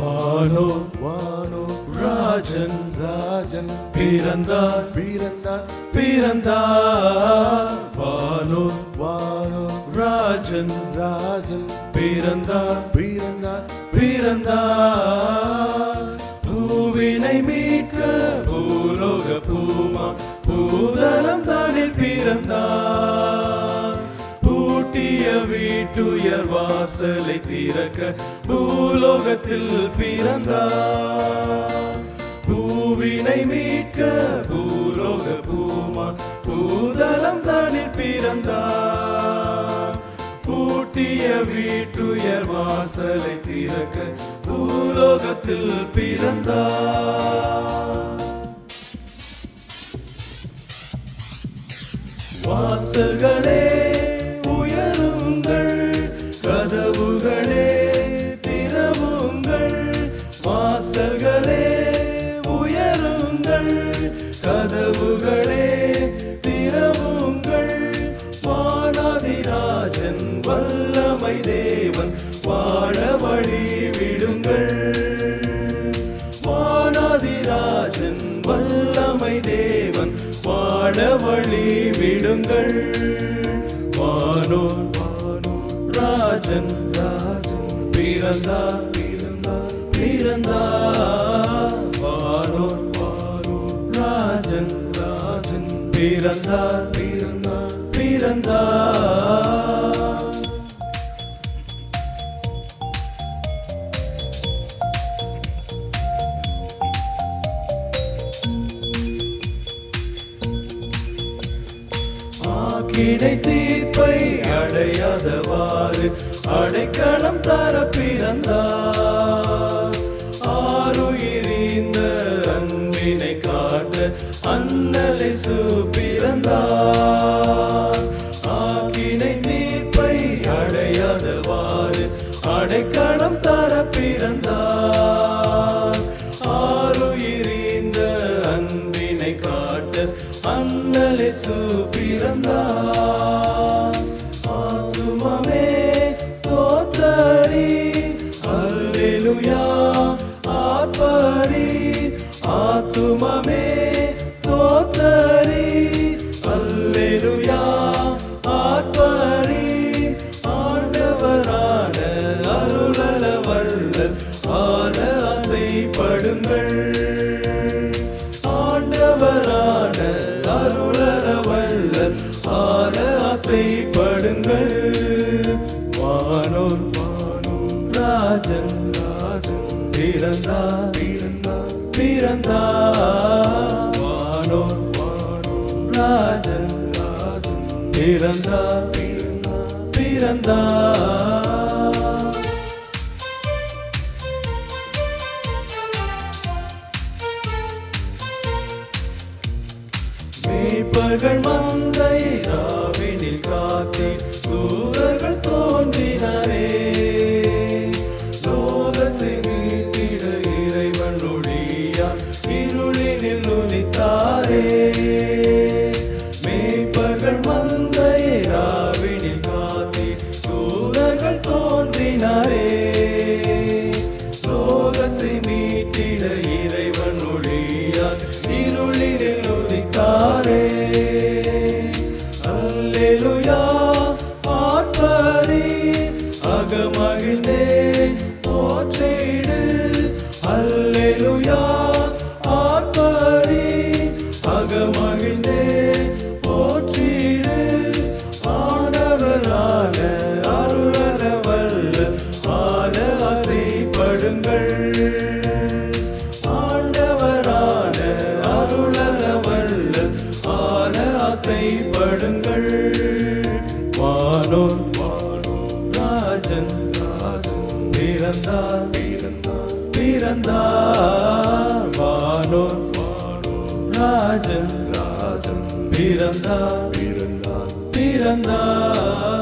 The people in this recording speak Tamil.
வானோ வானோ ராஜன் ராஜன் பிறந்தார் பிறந்தார் பிறந்தார் வானோ வானோ ராஜன் ராஜன் பிறந்தார் பிறந்தார் பிறந்தார் பூவினை மீட்க பூலோக பூமா பூதலம் தானில் பிறந்தார் பூட்டிய வீட்டுயர் வாசலை திறக்க பூலோகத்தில் பிறந்தார் பூவினை மீட்க பூலோக பூமா பூதலம் தானில் பிறந்தார் பூட்டிய வீட்டுயர் வாசலை திறக்க பூலோகத்தில் பிறந்தார் வாசல்களே உயருங்கள் கதவுகளே திறவுங்கள் வாசல்களே உயருங்கள் கதவுகளே திறவுங்கள் வானாதிராஜன் வல்லமை தேவன் வாழ வழி விடுங்கள் வானாதிராஜன் வல்லமை தேவன் வாழ வழி விடுங்கள் வானோ வானோ ராஜன் ராஜன் பிறந்தார் பிறந்தார் பிறந்தார் வானோ வானோ ராஜன் ராஜன் பிறந்தார் பிறந்தார் பிறந்தார் ஆக்கிடை தீர்ப்பை அடையாதவாறு அடைக்கலம் தர பிறந்தார் ஆறுயிரிந்த அன்பினை காட்ட அன்னலை பிறந்தார் ஆக்கினை தீர்ப்பை அடையாதவாறு அடைக்கலம் தர பிறந்தார் ஆறுயிரிந்த அன்பினை காட்ட அன்னலை பிறந்தார் ஆத்துமமே தோத்தரி அல்லேலுயா ஆர்ப்பரி ஆத்துமமே தோத்தரி அல்லேலுயா ஆர்ப்பரி ஆண்டவரான அருளல வல்லல் ஆன ஆசைப்படுங்கள் ஆண்டவரான அருளர வல்லல் ஆன ஆசைப்படுங்கள் வானோர் வானோர் ராஜன் ராஜன் பிறந்தார் பிறந்தார் பிறந்தார் வானோர் வானோர் ராஜன் ராஜன் பிறந்தார் பிறந்தார் பிறந்தார் மேய்ப்பர்கள் மந்தை ராவினில் காத்தி தூதர்கள் தோன்றினரே லோகத்தை மீட்டிட இறைவன் ஒளியா இருளினில் ஒலித்தாரே மேய்ப்பர்கள் மந்தை ராவினில் காத்தி தூதர்கள் தோன்றினரே லோகத்தை மீட்டிட இறைவன் ஒளியால் இருளினில் உதித்தாரே அல்லேலுயா ஆட்பரி அகமகிழ்ந்தே போற்றிடு அல்லேலுயா ஆட்பரி அகமகிழ்ந்தே போற்றிடு ஆண்டவராக அருளர வல்ல ஆன ஆசைப்படுங்கள் ஆண்டவரான அருளர வல்ல ஆன ஆசைப்படுங்கள் வானோர் வானோர் ராஜன் ராஜன் பிறந்தார் பிறந்தார் பிறந்தார் வானோர் வானோர் ராஜன் ராஜன் பிறந்தார் பிறந்தார் பிறந்தார்